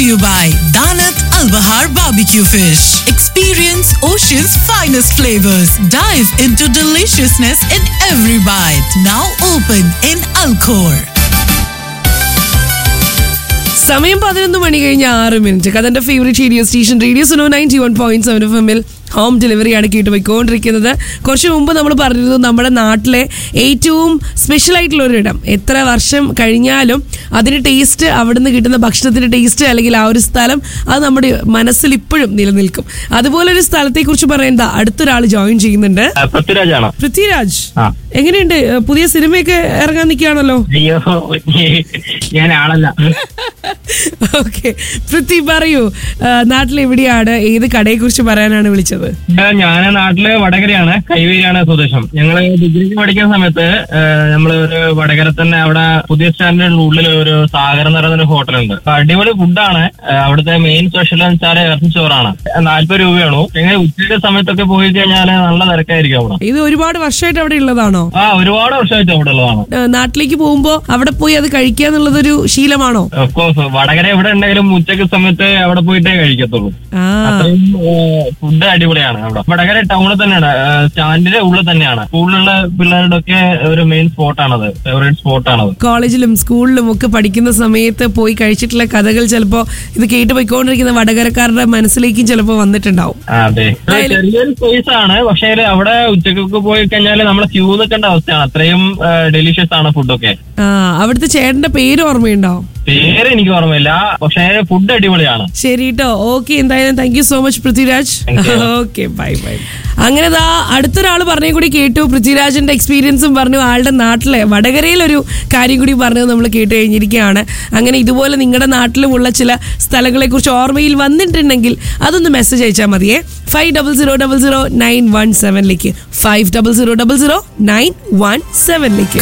you by Danat Al Bahar Barbecue Fish. Experience Ocean's finest flavors. Dive into deliciousness in every bite. Now open in Alcor. സമയം പതിനൊന്ന് മണി കഴിഞ്ഞ് ആറ് minute കഥന്റെ favourite radio station radio Suno ninety one point seven F എമ്മിൽ home ഡെലിവറിയാണ് കേട്ട് പോയിക്കൊണ്ടിരിക്കുന്നത് കുറച്ച് മുമ്പ് നമ്മൾ പറഞ്ഞിരുന്നു നമ്മുടെ നാട്ടിലെ ഏറ്റവും സ്പെഷ്യൽ ആയിട്ടുള്ള ഒരിടം എത്ര വർഷം കഴിഞ്ഞാലും അതിന്റെ ടേസ്റ്റ് അവിടുന്ന് കിട്ടുന്ന ഭക്ഷണത്തിന്റെ ടേസ്റ്റ് അല്ലെങ്കിൽ ആ ഒരു സ്ഥലം അത് നമ്മുടെ മനസ്സിൽ ഇപ്പോഴും നിലനിൽക്കും അതുപോലെ ഒരു സ്ഥലത്തെ കുറിച്ച് പറയുന്നത് അടുത്തൊരാൾ ജോയിൻ ചെയ്യുന്നുണ്ട് ആ, പൃഥ്വിരാജാണ് പൃഥ്വിരാജ് ആ. എങ്ങനെയുണ്ട് പുതിയ സിനിമയൊക്കെ ഇറങ്ങാൻ നിൽക്കുകയാണല്ലോ അയ്യോ ഞാൻ ആളല്ല ഓക്കെ പൃഥ്വി പറയൂ ആ, നാട്ടിൽ എവിടെയാണ് ഏത് കടയെ കുറിച്ച് പറയാനാണ് വിളിച്ചത് ഞാൻ നാട്ടില് വടകരയാണ് കൈവേരിയാണ് സ്വദേശം ഞങ്ങള് ഡിഗ്രിക്ക് പഠിക്കുന്ന സമയത്ത് ആ, നമ്മള് ഒരു വടകര തന്നെ അവിടെ പുതിയ സ്റ്റാൻഡിന്റെ ഉള്ളിൽ ഒരു സാഗരം എന്ന് പറയുന്ന ഒരു ഹോട്ടലുണ്ട് അപ്പൊ അടിപൊളി ഫുഡാണ് ആ, അവിടുത്തെ മെയിൻ സ്പെഷ്യൽ എന്ന് വെച്ചാൽ ഇറച്ചിച്ചോറാണ് നാല്പത് രൂപയാണോ എങ്ങനെ ഉച്ചയുടെ സമയത്തൊക്കെ പോയി കഴിഞ്ഞാൽ നല്ല തിരക്കായിരിക്കും അവിടെ ഇത് ഒരുപാട് വർഷമായിട്ട് അവിടെ ഉള്ളതാണോ ആ ഒരുപാട് വർഷമായിട്ട് അവിടെ ഉള്ളതാണ് ആ, നാട്ടിലേക്ക് പോകുമ്പോ അവിടെ പോയി അത് കഴിക്കുക എന്നുള്ളതൊരു ശീലമാണോ ഓഫ് കോഴ്സ് വടകര എവിടെ ഉണ്ടെങ്കിലും ഉച്ചക്ക് സമയത്ത് അവിടെ പോയിട്ടേ കഴിക്കത്തുള്ളൂ ആ അത്രയും ഫുഡ് അടിപൊളിയാണ് അവിടെ വടകര ടൗണിൽ തന്നെയാണ് ഏഹ് സ്റ്റാൻഡിന്റെ ഉള്ളിൽ തന്നെയാണ് സ്കൂളിലുള്ള പിള്ളേരുടെ ഒക്കെ ഒരു മെയിൻ സ്പോട്ടാണത് ഫേവറേറ്റ് സ്പോട്ടാണത് കോളേജിലും സ്കൂളിലും ഒക്കെ പഠിക്കുന്ന സമയത്ത് പോയി കഴിച്ചിട്ടുള്ള കഥകൾ ചിലപ്പോ ഇത് കേട്ട് പോയിക്കൊണ്ടിരിക്കുന്ന വടകരക്കാരുടെ മനസ്സിലേക്കും ചിലപ്പോ വന്നിട്ടുണ്ടാവും അതെ ചെറിയൊരു സ്പേസ് ആണ് പക്ഷേ അവിടെ ഉച്ചക്കൊക്കെ പോയി കഴിഞ്ഞാൽ നമ്മൾ ക്യൂ നിൽക്കേണ്ട അവസ്ഥയാണ് അത്രയും ഡെലിഷ്യസ് ആണ് ഫുഡൊക്കെ ആ അവിടുത്തെ ചേട്ടന്റെ പേര് ഓർമ്മയുണ്ടോ പേര് എനിക്ക് ഓർമ്മയില്ല പക്ഷേ ഫുഡ് അടിപൊളിയാണ് ശരി കേട്ടോ ഓക്കെ എന്തായാലും thank you so much Prithviraj Thank you. Okay bye bye അങ്ങനെ ദാ അടുത്തൊരാൾ പറഞ്ഞേ കൂടി കേട്ടു പൃഥ്വിരാജിന്റെ എക്സ്പീരിയൻസും പറഞ്ഞു ആളുടെ നാട്ടിലെ വടകരയിലൊരു കാര്യം കൂടി പറഞ്ഞത് നമ്മൾ കേട്ട് കഴിഞ്ഞിരിക്കുകയാണ് അങ്ങനെ ഇതുപോലെ നിങ്ങളുടെ നാട്ടിലുമുള്ള ചില സ്ഥലങ്ങളെ കുറിച്ച് ഓർമ്മയിൽ വന്നിട്ടുണ്ടെങ്കിൽ അതൊന്ന് മെസ്സേജ് അയച്ചാൽ മതിയേ five double zero double zero nine one സെവനിലേക്ക് five double zero double zero nine one സെവനിലേക്ക്